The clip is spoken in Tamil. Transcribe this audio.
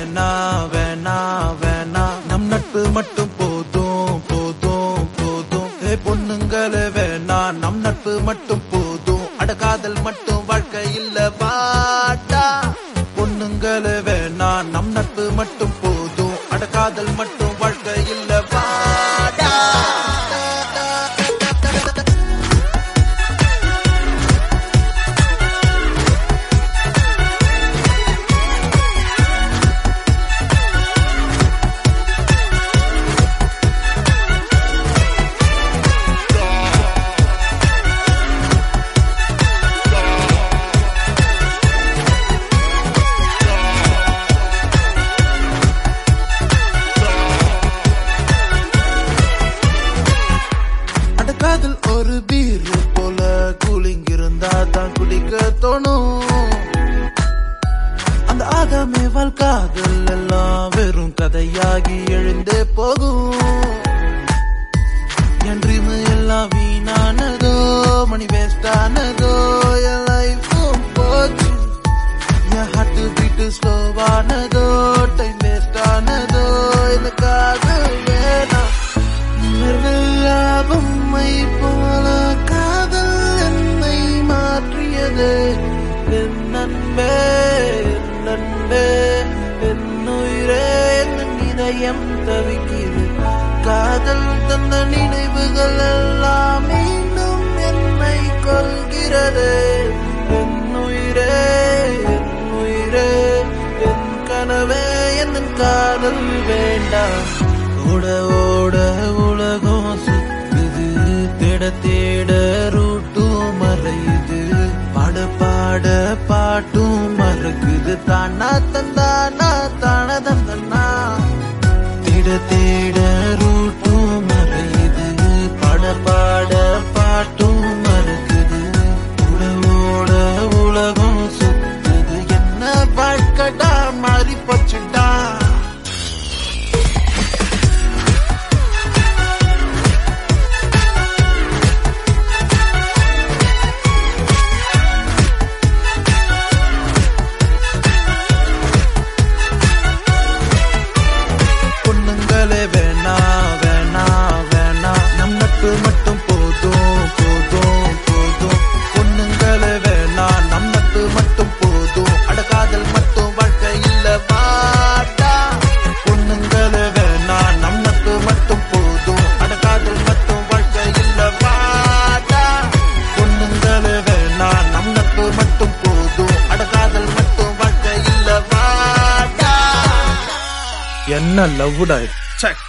வேணா வேணா வேணா நம் நட்பு மட்டும் போதும் போதும் போதும் ஏ பொண்ணுங்களே வேணா நம் நட்பு மட்டும் போதும் அடகாதல் மட்டும் வாழ்க்கை இல்ல பாட்டா பொண்ணுங்களே வேணா நம் நட்பு மட்டும் போதும் அடகாதல் மட்டும் வாழ்க்கை இல்ல பாட்டா அடக்காதல் ஒரு பீர் போல கூலிங் இருந்தா தான் குடிக்க தோணும் அந்த ஆதமேவால் காதல் எல்லாம் வெறும் கதையாகி எழுந்தே போகும் என் ட்ரீம் எல்லாம் வீணானதோ மணி வேஸ்ட் ஆனதோ என் லைஃபும் போச்சு என் ஹார்ட் பீட் ஸ்லோவானதோ டைம் வேஸ்ட் ஆனதோ எனக்காக வேணாம் பொம்மை போல காதல் என்னை மாற்றியது என் நண்பே என் நண்பே என் உயிரே என் இதயம் தவிக்கிறது காதல் தந்த நினைவுகள் எல்லாம் மீண்டும் என்னை கொள்கிறது என் உயிரே என் உயிரே என் கனவே என் காதல் வேண்டாம் ஓட ஓட உலகம் சுத்துது தேட தேட ரூட்டும் மறையுது பாட பாட பாட்டும் மறக்குது தானா தந்தானா தான தந்தனா தேட தேட ரூட்டும் மறையுது பாட பாட பாட்டும் மறக்குது ஓட ஓட உலகம் சுத்துது என்ன வாழ்க்கடா மாறி போச்சுடா பொண்ணுங்களே வேணா வேணா வேணா நம் நட்பு மட்டும் போதும் போதும் போதும் பொண்ணுங்களே வேணா நம் நட்பு மட்டும் போதும் அடகாதல் மட்டும் வாழ்க்கை இல்ல வாட்டா பொண்ணுங்களே வேணா நம் நட்பு மட்டும் போதும் அடகாதல் மட்டும் வாழ்க்கை இல்ல வாட்டா பொண்ணுங்களே வேணா நம் நட்பு மட்டும் போதும் அடகாதல் மட்டும் வாழ்க்கை இல்ல வாட்டா என்ன லவ்வுடா செக்